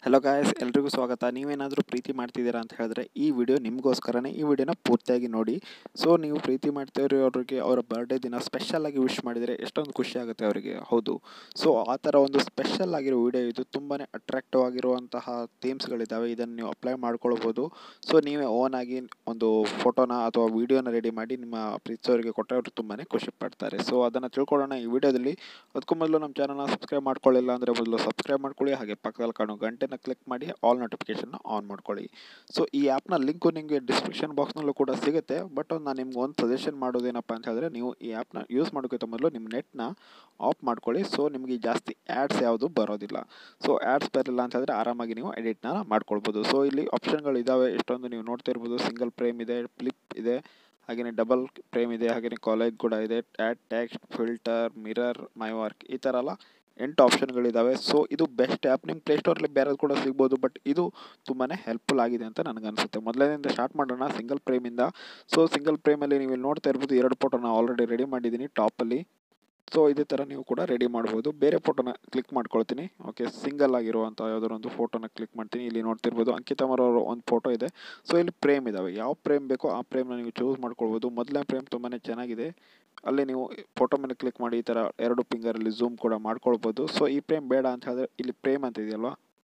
hello ಗಾಯಸ್ ಎಲ್ರಿಗೂ ಸ್ವಾಗತ ನೀವೇನಾದರೂ ಪ್ರೀತಿ ಮಾಡ್ತಿದ್ದೀರಾ ಅಂತ ಹೇಳಿದ್ರೆ ಈ ವಿಡಿಯೋ ನಿಮಗೋಸ್ಕರನೇ ಈ ವಿಡಿಯೋನ ಪೂರ್ತಿಯಾಗಿ ನೋಡಿ ಸೊ ನೀವು ಪ್ರೀತಿ ಮಾಡ್ತಿರೋರಿಗೆ ಅವರ ಬರ್ಡೇ ದಿನ ಸ್ಪೆಷಲ್ ಆಗಿ ವಿಶ್ ಮಾಡಿದರೆ ಎಷ್ಟೊಂದು ಖುಷಿ ಆಗುತ್ತೆ ಅವರಿಗೆ ಹೌದು ಸೊ ಆ ಥರ ಒಂದು ಸ್ಪೆಷಲ್ ಆಗಿರೋ ವಿಡಿಯೋ ಇದು ತುಂಬಾ ಅಟ್ರಾಕ್ಟಿವ್ ಆಗಿರುವಂತಹ ಥೀಮ್ಸ್ಗಳಿದ್ದಾವೆ ಇದನ್ನು ನೀವು ಅಪ್ಲೈ ಮಾಡ್ಕೊಳ್ಬೋದು ಸೊ ನೀವೇ ಓನ್ ಆಗಿ ಒಂದು ಫೋಟೋನ ಅಥವಾ ವಿಡಿಯೋನ ರೆಡಿ ಮಾಡಿ ನಿಮ್ಮ ಪ್ರೀತಿಸೋರಿಗೆ ಕೊಟ್ಟರೆ ಅವರು ತುಂಬಾ ಖುಷಿ ಪಡ್ತಾರೆ ಸೊ ಅದನ್ನು ತಿಳ್ಕೊಳ್ಳೋಣ ಈ ವಿಡಿಯೋದಲ್ಲಿ ಅದಕ್ಕೂ ಮೊದಲು ನಮ್ಮ ಚಾನಲ್ನ ಸಬ್ಸ್ಕ್ರೈಬ್ ಮಾಡ್ಕೊಳ್ಳಿಲ್ಲ ಅಂದರೆ ಮೊದಲು ಸಬ್ಸ್ಕ್ರೈಬ್ ಮಾಡ್ಕೊಳ್ಳಿ ಹಾಗೆ ಪಕ್ಕದಲ್ಲಿ ಕಾಣೋ ಗಂಟೆನ ಕ್ಲಿಕ್ ಮಾಡಿ ಆಲ್ ನೋಟಿಫಿಕೇಷನ್ನ ಆನ್ ಮಾಡ್ಕೊಳ್ಳಿ ಸೊ ಈ ಆ್ಯಪ್ನ ಲಿಂಕು ನಿಮಗೆ ಡಿಸ್ಕ್ರಿಪ್ಷನ್ ಬಾಕ್ಸ್ನಲ್ಲೂ ಕೂಡ ಸಿಗುತ್ತೆ ಬಟ್ ನಾನು ನಿಮ್ಗೆ ಒಂದು ಸಜೆಷನ್ ಮಾಡೋದೇನಪ್ಪ ಅಂತ ಹೇಳಿದ್ರೆ ನೀವು ಈ ಆ್ಯಪ್ನ ಯೂಸ್ ಮಾಡೋಕ್ಕಿಂತ ಮೊದಲು ನಿಮ್ಮ ನೆಟ್ನ ಆಫ್ ಮಾಡ್ಕೊಳ್ಳಿ ಸೊ ನಿಮಗೆ ಜಾಸ್ತಿ ಆ್ಯಡ್ಸ್ ಯಾವುದು ಬರೋದಿಲ್ಲ ಸೊ ಆ್ಯಡ್ಸ್ ಬರಲಿಲ್ಲ ಅಂತ ಹೇಳಿದ್ರೆ ಆರಾಮಾಗಿ ನೀವು ಎಡಿಟ್ನ ಮಾಡ್ಕೊಳ್ಬೋದು ಸೊ ಇಲ್ಲಿ ಆಪ್ಷನ್ಗಳು ಇದ್ದಾವೆ ಎಷ್ಟೊಂದು ನೀವು ನೋಡ್ತಾ ಇರ್ಬೋದು ಸಿಂಗಲ್ ಫ್ರೇಮ್ ಇದೆ ಫ್ಲಿಪ್ ಇದೆ ಹಾಗೆಯೇ ಡಬಲ್ ಫ್ರೇಮ್ ಇದೆ ಹಾಗೆಯೇ ಕಾಲೇಜ್ ಕೂಡ ಇದೆ add text filter mirror my work ಈ ಥರ ಎಲ್ಲ ಎಂಟು ಆಪ್ಷನ್ಗಳಿದ್ದಾವೆ ಸೊ ಇದು ಬೆಸ್ಟ್ ಆ್ಯಪ್ ನಿಮ್ಮ ಪ್ಲೇಸ್ಟೋರಲ್ಲಿ ಬೇರೆದು ಕೂಡ ಸಿಗ್ಬೋದು ಬಟ್ ಇದು ತುಂಬಾ ಹೆಲ್ಪ್ಫುಲ್ ಆಗಿದೆ ಅಂತ ನನಗನ್ಸುತ್ತೆ ಮೊದಲನೇದಿಂದ ಸ್ಟಾರ್ಟ್ ಮಾಡೋಣ ಸಿಂಗಲ್ ಫ್ರೇಮಿಂದ ಸೊ ಸಿಂಗಲ್ ಫ್ರೇಮಲ್ಲಿ ನೀವು ಇಲ್ಲಿ ನೋಡ್ತಾ ಇರ್ಬೋದು ಎರಡು ಫೋಟೋನ ಆಲ್ರೆಡಿ ರೆಡಿ ಮಾಡಿದ್ದೀನಿ ಟಾಪಲ್ಲಿ ಸೊ ಇದೇ ಥರ ನೀವು ಕೂಡ ರೆಡಿ ಮಾಡ್ಬೋದು ಬೇರೆ ಫೋಟೋನ ಕ್ಲಿಕ್ ಮಾಡ್ಕೊಳ್ತೀನಿ ಓಕೆ ಸಿಂಗಲ್ ಆಗಿರುವಂಥ ಯಾವುದಾದ್ರು ಒಂದು ಫೋಟೋನ ಕ್ಲಿಕ್ ಮಾಡ್ತೀನಿ ಇಲ್ಲಿ ನೋಡ್ತಿರ್ಬೋದು ಅಂಕಿತ ಅವರ ಒಂದು ಫೋಟೋ ಇದೆ ಸೊ ಇಲ್ಲಿ ಫ್ರೇಮ್ ಇದ್ದಾವೆ ಯಾವ ಫ್ರೇಮ್ ಬೇಕೋ ಆ ಫ್ರೇಮ್ನ ನೀವು ಚೂಸ್ ಮಾಡ್ಕೊಳ್ಬೋದು ಮೊದಲನೇ ಫ್ರೇಮ್ ತುಂಬಾ ಚೆನ್ನಾಗಿದೆ ಅಲ್ಲಿ ನೀವು ಫೋಟೋ ಮೇಲೆ ಕ್ಲಿಕ್ ಮಾಡಿ ಈ ಥರ ಎರಡು ಫಿಂಗರಲ್ಲಿ ಝೂಮ್ ಕೂಡ ಮಾಡ್ಕೊಳ್ಬೋದು ಸೊ ಈ ಫ್ರೇಮ್ ಬೇಡ ಅಂತ ಹೇಳಿದ್ರೆ ಇಲ್ಲಿ ಫ್ರೇಮ್ ಅಂತ ಇದೆಯಲ್ವಾ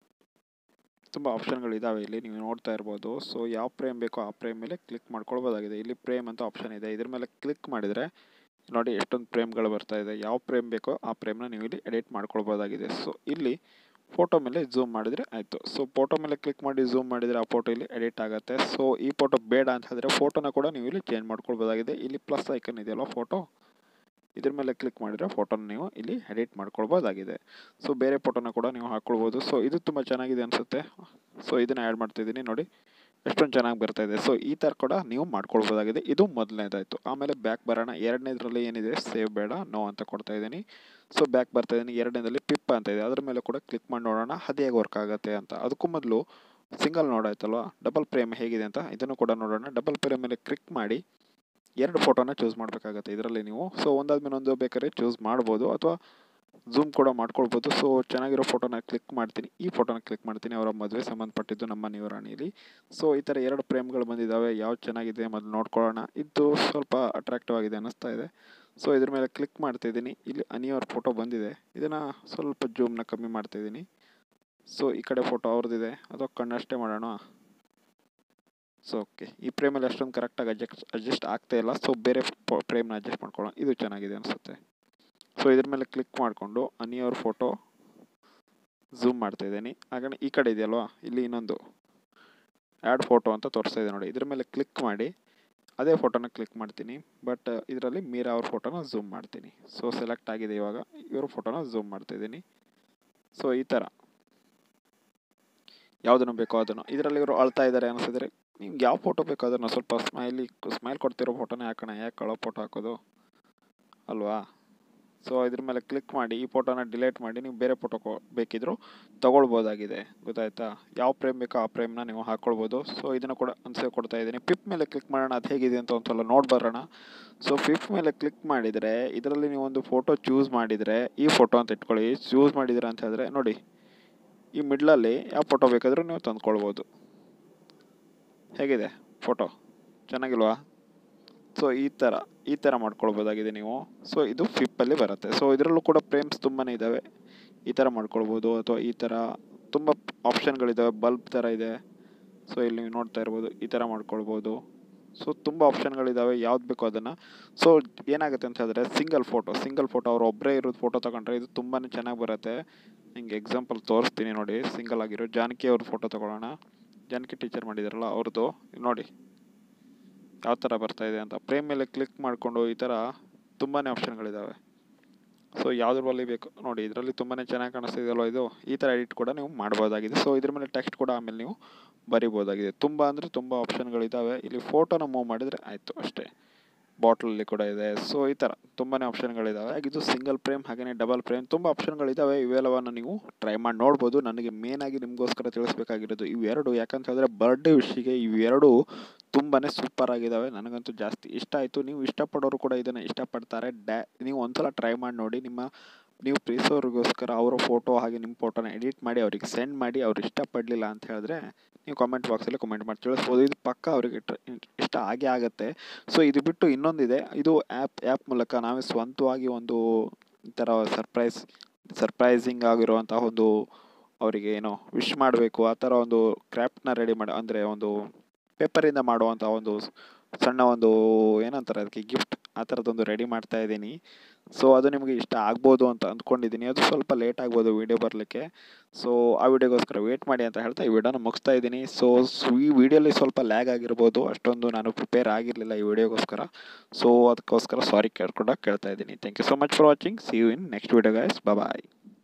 ತುಂಬ ಆಪ್ಷನ್ಗಳಿದ್ದಾವೆ ಇಲ್ಲಿ ನೀವು ನೋಡ್ತಾ ಇರ್ಬೋದು ಸೊ ಯಾವ ಫ್ರೇಮ್ ಬೇಕೋ ಆ ಫ್ರೇಮ್ ಮೇಲೆ ಕ್ಲಿಕ್ ಮಾಡ್ಕೊಳ್ಬೋದಾಗಿದೆ ಇಲ್ಲಿ ಫ್ರೇಮ್ ಅಂತ ಆಪ್ಷನ್ ಇದೆ ಇದ್ರ ಮೇಲೆ ಕ್ಲಿಕ್ ಮಾಡಿದರೆ ನೋಡಿ ಎಷ್ಟೊಂದು ಫ್ರೇಮ್ಗಳು ಬರ್ತಾ ಇದೆ ಯಾವ ಫ್ರೇಮ್ ಬೇಕೋ ಆ ಫ್ರೇಮ್ನ ನೀವು ಇಲ್ಲಿ ಎಡಿಟ್ ಮಾಡ್ಕೊಳ್ಬೋದಾಗಿದೆ ಸೊ ಇಲ್ಲಿ ಫೋಟೋ ಮೇಲೆ ಝೂಮ್ ಮಾಡಿದರೆ ಆಯಿತು ಸೊ ಫೋಟೋ ಮೇಲೆ ಕ್ಲಿಕ್ ಮಾಡಿ ಝೂಮ್ ಮಾಡಿದರೆ ಆ ಫೋಟೋ ಇಲ್ಲಿ ಎಡಿಟ್ ಆಗುತ್ತೆ ಸೊ ಈ ಫೋಟೋ ಬೇಡ ಅಂತ ಹೇಳಿದ್ರೆ ಫೋಟೋನ ಕೂಡ ನೀವು ಇಲ್ಲಿ ಚೇಂಜ್ ಮಾಡ್ಕೊಳ್ಬೋದಾಗಿದೆ ಇಲ್ಲಿ ಪ್ಲಸ್ ಐಕನ್ ಇದೆಯಲ್ಲ ಫೋಟೋ ಇದ್ರ ಮೇಲೆ ಕ್ಲಿಕ್ ಮಾಡಿದರೆ ಫೋಟೋನ ನೀವು ಇಲ್ಲಿ ಎಡಿಟ್ ಮಾಡ್ಕೊಳ್ಬೋದಾಗಿದೆ ಸೊ ಬೇರೆ ಫೋಟೋನ ಕೂಡ ನೀವು ಹಾಕ್ಕೊಳ್ಬೋದು ಸೊ ಇದು ತುಂಬ ಚೆನ್ನಾಗಿದೆ ಅನಿಸುತ್ತೆ ಸೊ ಇದನ್ನು ಆ್ಯಡ್ ಮಾಡ್ತಿದ್ದೀನಿ ನೋಡಿ ಎಷ್ಟೊಂದು ಚೆನ್ನಾಗಿ ಬರ್ತಾ ಇದೆ ಸೊ ಈ ಥರ ಕೂಡ ನೀವು ಮಾಡ್ಕೊಳ್ಬೋದಾಗಿದೆ ಇದು ಮೊದಲನೇದಾಯಿತು ಆಮೇಲೆ ಬ್ಯಾಕ್ ಬರೋಣ ಎರಡನೇದ್ರಲ್ಲಿ ಏನಿದೆ ಸೇವ್ ಬೇಡ ನೋ ಅಂತ ಕೊಡ್ತಾ ಇದ್ದೀನಿ ಸೊ ಬ್ಯಾಕ್ ಬರ್ತಾ ಇದ್ದೀನಿ ಎರಡನೇದಲ್ಲಿ ಪಿಪ್ ಅಂತ ಇದೆ ಅದ್ರ ಮೇಲೆ ಕೂಡ ಕ್ಲಿಕ್ ಮಾಡಿ ನೋಡೋಣ ಅದು ಹೇಗೆ ವರ್ಕ್ ಆಗುತ್ತೆ ಅಂತ ಅದಕ್ಕೂ ಮೊದಲು ಸಿಂಗಲ್ ನೋಡಾಯ್ತಲ್ವ ಡಬಲ್ ಫ್ರೇಮ್ ಹೇಗಿದೆ ಅಂತ ಇದನ್ನು ಕೂಡ ನೋಡೋಣ ಡಬಲ್ ಫ್ರೇಮ್ ಮೇಲೆ ಕ್ಲಿಕ್ ಮಾಡಿ ಎರಡು ಫೋಟೋನ ಚೂಸ್ ಮಾಡಬೇಕಾಗತ್ತೆ ಇದರಲ್ಲಿ ನೀವು ಸೊ ಒಂದಾದ್ಮೇಲೆ ಒಂದು ಬೇಕಾದ್ರೆ ಚೂಸ್ ಮಾಡ್ಬೋದು ಅಥವಾ ಝೂಮ್ ಕೂಡ ಮಾಡ್ಕೊಳ್ಬೋದು ಸೊ ಚೆನ್ನಾಗಿರೋ ಫೋಟೋನ ಕ್ಲಿಕ್ ಮಾಡ್ತೀನಿ ಈ ಫೋಟೋನ ಕ್ಲಿಕ್ ಮಾಡ್ತೀನಿ ಅವರ ಮದುವೆ ಸಂಬಂಧಪಟ್ಟಿದ್ದು ನಮ್ಮ ನ್ಯೂರಾಣಿಲಿ ಸೊ ಈ ಥರ ಎರಡು ಫ್ರೇಮ್ಗಳು ಬಂದಿದ್ದಾವೆ ಯಾವ್ದು ಚೆನ್ನಾಗಿದೆ ಮೊದಲು ನೋಡ್ಕೊಳ್ಳೋಣ ಇದು ಸ್ವಲ್ಪ ಅಟ್ರಾಕ್ಟಿವ್ ಆಗಿದೆ ಅನ್ನಿಸ್ತಾ ಇದೆ ಸೊ ಇದ್ರ ಮೇಲೆ ಕ್ಲಿಕ್ ಮಾಡ್ತಾಯಿದ್ದೀನಿ ಇಲ್ಲಿ ಅನಿಯವ್ರ ಫೋಟೋ ಬಂದಿದೆ ಇದನ್ನು ಸ್ವಲ್ಪ ಜೂಮ್ನ ಕಮ್ಮಿ ಮಾಡ್ತಾಯಿದ್ದೀನಿ ಸೊ ಈ ಕಡೆ ಫೋಟೋ ಅವ್ರದ್ದಿದೆ ಅಥವಾ ಕಣ್ಣಷ್ಟೇ ಮಾಡೋಣ ಸೊ ಓಕೆ ಈ ಫ್ರೇಮಲ್ಲಿ ಅಷ್ಟೊಂದು ಕರೆಕ್ಟಾಗಿ ಅಡ್ಜಸ್ಟ್ ಅಡ್ಜಸ್ಟ್ ಆಗ್ತಾ ಇಲ್ಲ ಸೊ ಬೇರೆ ಫ್ರೇಮ್ನ ಅಡ್ಜಸ್ಟ್ ಮಾಡ್ಕೊಳ್ಳೋಣ ಇದು ಚೆನ್ನಾಗಿದೆ ಅನಿಸುತ್ತೆ ಸೊ ಇದ್ರ ಮೇಲೆ ಕ್ಲಿಕ್ ಮಾಡಿಕೊಂಡು ಅನಿಯವ್ರ ಫೋಟೋ ಝೂಮ್ ಮಾಡ್ತಾ ಇದ್ದೀನಿ ಹಾಗೆ ಈ ಕಡೆ ಇದೆಯಲ್ವಾ ಇಲ್ಲಿ ಇನ್ನೊಂದು ಆ್ಯಡ್ ಫೋಟೋ ಅಂತ ತೋರಿಸ್ತಾ ಇದೆ ನೋಡಿ ಇದ್ರ ಮೇಲೆ ಕ್ಲಿಕ್ ಮಾಡಿ ಅದೇ ಫೋಟೋನ ಕ್ಲಿಕ್ ಮಾಡ್ತೀನಿ ಬಟ್ ಇದರಲ್ಲಿ ಮೀರಾ ಅವ್ರ ಫೋಟೋನ ಝೂಮ್ ಮಾಡ್ತೀನಿ ಸೊ ಸೆಲೆಕ್ಟ್ ಆಗಿದೆ ಇವಾಗ ಇವ್ರ ಫೋಟೋನ ಝೂಮ್ ಮಾಡ್ತಾಯಿದ್ದೀನಿ ಸೊ ಈ ಥರ ಯಾವುದನ್ನು ಬೇಕೋ ಅದನ್ನು ಇದರಲ್ಲಿ ಇವರು ಅಳ್ತಾ ಇದ್ದಾರೆ ಅನಿಸಿದ್ರೆ ನಿಮ್ಗೆ ಯಾವ ಫೋಟೋ ಬೇಕೋ ಅದನ್ನು ಸ್ವಲ್ಪ ಸ್ಮೈಲಿ ಸ್ಮೈಲ್ ಕೊಡ್ತಿರೋ ಫೋಟೋನೇ ಹಾಕೋಣ ಯಾಕೆ ಕಳೋ ಫೋಟೋ ಹಾಕೋದು ಅಲ್ವಾ ಸೊ ಇದ್ರ ಮೇಲೆ ಕ್ಲಿಕ್ ಮಾಡಿ ಈ ಫೋಟೋನ ಡಿಲೀಟ್ ಮಾಡಿ ನೀವು ಬೇರೆ ಫೋಟೋ ಬೇಕಿದ್ದರೂ ತೊಗೊಳ್ಬೋದಾಗಿದೆ ಗೊತ್ತಾಯ್ತಾ ಯಾವ ಫ್ರೇಮ್ ಬೇಕೋ ಆ ಫ್ರೇಮ್ನ ನೀವು ಹಾಕ್ಕೊಳ್ಬೋದು ಸೊ ಇದನ್ನು ಕೂಡ ಅನ್ಸೇ ಕೊಡ್ತಾ ಇದ್ದೀನಿ ಪಿಪ್ ಮೇಲೆ ಕ್ಲಿಕ್ ಮಾಡೋಣ ಅದು ಹೇಗಿದೆ ಅಂತ ಒಂದು ಸಲ ನೋಡಿ ಬರೋಣ ಸೊ ಫಿಫ್ತ್ ಮೇಲೆ ಕ್ಲಿಕ್ ಮಾಡಿದರೆ ಇದರಲ್ಲಿ ನೀವು ಒಂದು ಫೋಟೋ ಚೂಸ್ ಮಾಡಿದರೆ ಈ ಫೋಟೋ ಅಂತ ಇಟ್ಕೊಳ್ಳಿ ಚೂಸ್ ಮಾಡಿದ್ದೀರಾ ಅಂತ ಹೇಳಿದ್ರೆ ನೋಡಿ ಈ ಮಿಡ್ಲಲ್ಲಿ ಯಾವ ಫೋಟೋ ಬೇಕಾದರೂ ನೀವು ತಂದ್ಕೊಳ್ಬೋದು ಹೇಗಿದೆ ಫೋಟೋ ಚೆನ್ನಾಗಿಲ್ವಾ ಸೊ ಈ ಥರ ಈ ಥರ ಮಾಡ್ಕೊಳ್ಬೋದಾಗಿದೆ ನೀವು ಸೊ ಇದು ಫಿಪ್ಪಲ್ಲಿ ಬರುತ್ತೆ ಸೊ ಇದರಲ್ಲೂ ಕೂಡ ಫ್ರೇಮ್ಸ್ ತುಂಬಾ ಇದ್ದಾವೆ ಈ ಥರ ಮಾಡ್ಕೊಳ್ಬೋದು ಅಥವಾ ಈ ಥರ ತುಂಬ ಆಪ್ಷನ್ಗಳಿದ್ದಾವೆ ಬಲ್ಬ್ ಥರ ಇದೆ ಸೊ ಇಲ್ಲಿ ನೀವು ನೋಡ್ತಾ ಇರ್ಬೋದು ಈ ಥರ ಮಾಡ್ಕೊಳ್ಬೋದು ಸೊ ತುಂಬ ಆಪ್ಷನ್ಗಳಿದ್ದಾವೆ ಯಾವ್ದು ಬೇಕೋ ಅದನ್ನು ಸೊ ಏನಾಗುತ್ತೆ ಅಂತ ಹೇಳಿದ್ರೆ ಸಿಂಗಲ್ ಫೋಟೋ ಸಿಂಗಲ್ ಫೋಟೋ ಅವ್ರು ಒಬ್ಬರೇ ಇರೋದು ಫೋಟೋ ತಗೊಂಡ್ರೆ ಇದು ತುಂಬಾ ಚೆನ್ನಾಗಿ ಬರುತ್ತೆ ನಿಮಗೆ ಎಕ್ಸಾಂಪಲ್ ತೋರಿಸ್ತೀನಿ ನೋಡಿ ಸಿಂಗಲ್ ಆಗಿರೋ ಜಾನಕಿ ಅವ್ರ ಫೋಟೋ ತೊಗೊಳ್ಳೋಣ ಜಾನಕಿ ಟೀಚರ್ ಮಾಡಿದಾರಲ್ಲ ಅವ್ರದ್ದು ನೋಡಿ ಯಾವ ಥರ ಬರ್ತಾ ಇದೆ ಅಂತ ಫ್ರೇಮ್ ಮೇಲೆ ಕ್ಲಿಕ್ ಮಾಡಿಕೊಂಡು ಈ ಥರ ತುಂಬಾ ಆಪ್ಷನ್ಗಳಿದ್ದಾವೆ ಸೊ ಯಾವುದ್ರಲ್ಲಿ ಬೇಕು ನೋಡಿ ಇದರಲ್ಲಿ ತುಂಬಾ ಚೆನ್ನಾಗಿ ಕಾಣಿಸ್ತಿದೆಯಲ್ವ ಇದು ಈ ಥರ ಎಡಿಟ್ ಕೂಡ ನೀವು ಮಾಡ್ಬೋದಾಗಿದೆ ಸೊ ಇದ್ರ ಮೇಲೆ ಟೆಕ್ಸ್ಟ್ ಕೂಡ ಆಮೇಲೆ ನೀವು ಬರಿಬೋದಾಗಿದೆ ತುಂಬ ಅಂದರೆ ತುಂಬ ಆಪ್ಷನ್ಗಳಿದ್ದಾವೆ ಇಲ್ಲಿ ಫೋಟೋನ ಮೂವ್ ಮಾಡಿದರೆ ಆಯಿತು ಅಷ್ಟೇ ಬಾಟ್ಲಲ್ಲಿ ಕೂಡ ಇದೆ ಸೊ ಈ ಥರ ತುಂಬಾ ಆಪ್ಷನ್ಗಳಿದ್ದಾವೆ ಇದು ಸಿಂಗಲ್ ಫ್ರೇಮ್ ಹಾಗೆಯೇ ಡಬಲ್ ಫ್ರೇಮ್ ತುಂಬ ಆಪ್ಷನ್ಗಳಿದ್ದಾವೆ ಇವೆಲ್ಲವನ್ನು ನೀವು ಟ್ರೈ ಮಾಡಿ ನೋಡ್ಬೋದು ನನಗೆ ಮೇನಾಗಿ ನಿಮಗೋಸ್ಕರ ತಿಳಿಸ್ಬೇಕಾಗಿರೋದು ಇವೆರಡು ಯಾಕಂತ ಹೇಳಿದ್ರೆ ಬರ್ಡೇ ವಿಷಿಗೆ ಇವೆರಡು ತುಂಬಾ ಸೂಪರ್ ಆಗಿದ್ದಾವೆ ನನಗಂತೂ ಜಾಸ್ತಿ ಇಷ್ಟ ಆಯಿತು ನೀವು ಇಷ್ಟಪಡೋರು ಕೂಡ ಇದನ್ನು ಇಷ್ಟಪಡ್ತಾರೆ ಡ್ಯಾ ನೀವು ಒಂದ್ಸಲ ಟ್ರೈ ಮಾಡಿ ನೋಡಿ ನಿಮ್ಮ ನೀವು ಪ್ರೀಸೋರಿಗೋಸ್ಕರ ಅವರ ಫೋಟೋ ಹಾಗೆ ನಿಮ್ಮ ಫೋಟೋನ ಎಡಿಟ್ ಮಾಡಿ ಅವ್ರಿಗೆ ಸೆಂಡ್ ಮಾಡಿ ಅವ್ರು ಇಷ್ಟಪಡಲಿಲ್ಲ ಅಂತ ಹೇಳಿದ್ರೆ ನೀವು ಕಾಮೆಂಟ್ ಬಾಕ್ಸಲ್ಲಿ ಕಮೆಂಟ್ ಮಾಡಿ ತಿಳಿಸ್ಬೋದು ಇದು ಪಕ್ಕ ಅವರಿಗೆ ಇಷ್ಟ ಆಗೇ ಆಗುತ್ತೆ ಸೊ ಇದು ಬಿಟ್ಟು ಇನ್ನೊಂದಿದೆ ಇದು ಆ್ಯಪ್ ಆ್ಯಪ್ ಮೂಲಕ ನಾವೇ ಸ್ವಂತವಾಗಿ ಒಂದು ಈ ಥರ ಸರ್ಪ್ರೈಸ್ ಸರ್ಪ್ರೈಸಿಂಗ್ ಆಗಿರುವಂತಹ ಒಂದು ಅವರಿಗೆ ಏನೋ ವಿಶ್ ಮಾಡಬೇಕು ಆ ಥರ ಒಂದು ಕ್ರಾಫ್ಟ್ನ ರೆಡಿ ಮಾಡಿ ಅಂದರೆ ಒಂದು ಪೇಪರಿಂದ ಮಾಡುವಂಥ ಒಂದು ಸಣ್ಣ ಒಂದು ಏನಂತಾರೆ ಅದಕ್ಕೆ ಗಿಫ್ಟ್ ಆ ಥರದ್ದೊಂದು ರೆಡಿ ಮಾಡ್ತಾ ಇದ್ದೀನಿ ಸೊ ಅದು ನಿಮಗೆ ಇಷ್ಟ ಆಗ್ಬೋದು ಅಂತ ಅಂದ್ಕೊಂಡಿದ್ದೀನಿ ಅದು ಸ್ವಲ್ಪ ಲೇಟ್ ಆಗ್ಬೋದು ವೀಡಿಯೋ ಬರಲಿಕ್ಕೆ ಸೊ ಆ ವಿಡಿಯೋಗೋಸ್ಕರ ವೇಟ್ ಮಾಡಿ ಅಂತ ಹೇಳ್ತಾ ಈ ವಿಡಿಯೋನ ಮುಗಿಸ್ತಾ ಇದ್ದೀನಿ ಸೊ ಈ ವಿಡಿಯೋಲಿ ಸ್ವಲ್ಪ ಲ್ಯಾಗ್ ಆಗಿರ್ಬೋದು ಅಷ್ಟೊಂದು ನಾನು ಪ್ರಿಪೇರ್ ಆಗಿರಲಿಲ್ಲ ಈ ವಿಡಿಯೋಗೋಸ್ಕರ ಸೊ ಅದಕ್ಕೋಸ್ಕರ ಸಾರಿ ಕೇಳ್ಕೊಂಡಾಗ ಕೇಳ್ತಾ ಇದ್ದೀನಿ thank you so much for watching see you in next video guys bye